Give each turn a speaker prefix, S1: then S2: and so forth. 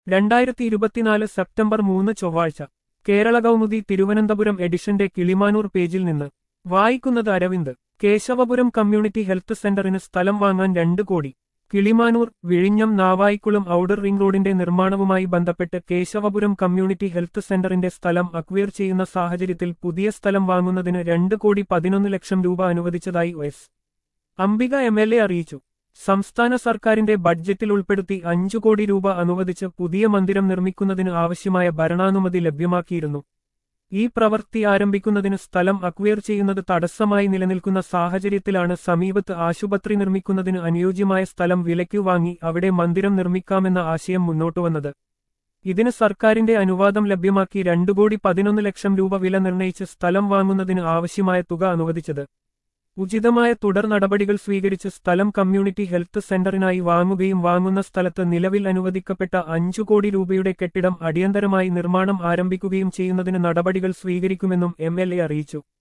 S1: രണ്ടായിരത്തി ഇരുപത്തിനാല് സെപ്റ്റംബർ മൂന്ന് ചൊവ്വാഴ്ച കേരള കൗമുദി തിരുവനന്തപുരം എഡിഷന്റെ കിളിമാനൂർ പേജിൽ നിന്ന് വായിക്കുന്നത് അരവിന്ദ് കേശവപുരം കമ്മ്യൂണിറ്റി ഹെൽത്ത് സെന്ററിന് സ്ഥലം വാങ്ങാൻ രണ്ട് കോടി കിളിമാനൂർ വിഴിഞ്ഞം നാവായിക്കുളം ഔട്ടർ റിംഗ് റോഡിന്റെ നിർമ്മാണവുമായി ബന്ധപ്പെട്ട് കേശവപുരം കമ്മ്യൂണിറ്റി ഹെൽത്ത് സെന്ററിന്റെ സ്ഥലം അക്വയർ ചെയ്യുന്ന സാഹചര്യത്തിൽ പുതിയ സ്ഥലം വാങ്ങുന്നതിന് രണ്ട് കോടി പതിനൊന്ന് ലക്ഷം രൂപ അനുവദിച്ചതായി S Ambika M L A അറിയിച്ചു സംസ്ഥാന സർക്കാരിന്റെ ബഡ്ജറ്റിൽ ഉൾപ്പെടുത്തി അഞ്ചു കോടി രൂപ അനുവദിച്ച് പുതിയ മന്ദിരം നിർമ്മിക്കുന്നതിന് ആവശ്യമായ ഭരണാനുമതി ലഭ്യമാക്കിയിരുന്നു ഈ പ്രവൃത്തി ആരംഭിക്കുന്നതിന് സ്ഥലം അക്വയർ ചെയ്യുന്നത് തടസ്സമായി നിലനിൽക്കുന്ന സാഹചര്യത്തിലാണ് സമീപത്ത് ആശുപത്രി നിർമ്മിക്കുന്നതിന് അനുയോജ്യമായ സ്ഥലം വിലയ്ക്കു വാങ്ങി അവിടെ മന്ദിരം നിർമ്മിക്കാമെന്ന ആശയം മുന്നോട്ടുവന്നത് ഇതിന് സർക്കാരിന്റെ അനുവാദം ലഭ്യമാക്കി രണ്ടു കോടി പതിനൊന്ന് ലക്ഷം രൂപ വില നിർണയിച്ച് സ്ഥലം വാങ്ങുന്നതിന് ആവശ്യമായ തുക അനുവദിച്ചത് ഉചിതമായ തുടർ നടപടികൾ സ്വീകരിച്ച് സ്ഥലം കമ്മ്യൂണിറ്റി ഹെൽത്ത് സെന്ററിനായി വാങ്ങുകയും വാങ്ങുന്ന സ്ഥലത്ത് നിലവിൽ അനുവദിക്കപ്പെട്ട അഞ്ചു കോടി രൂപയുടെ കെട്ടിടം അടിയന്തരമായി നിർമ്മാണം ആരംഭിക്കുകയും ചെയ്യുന്നതിന് നടപടികൾ സ്വീകരിക്കുമെന്നും എം അറിയിച്ചു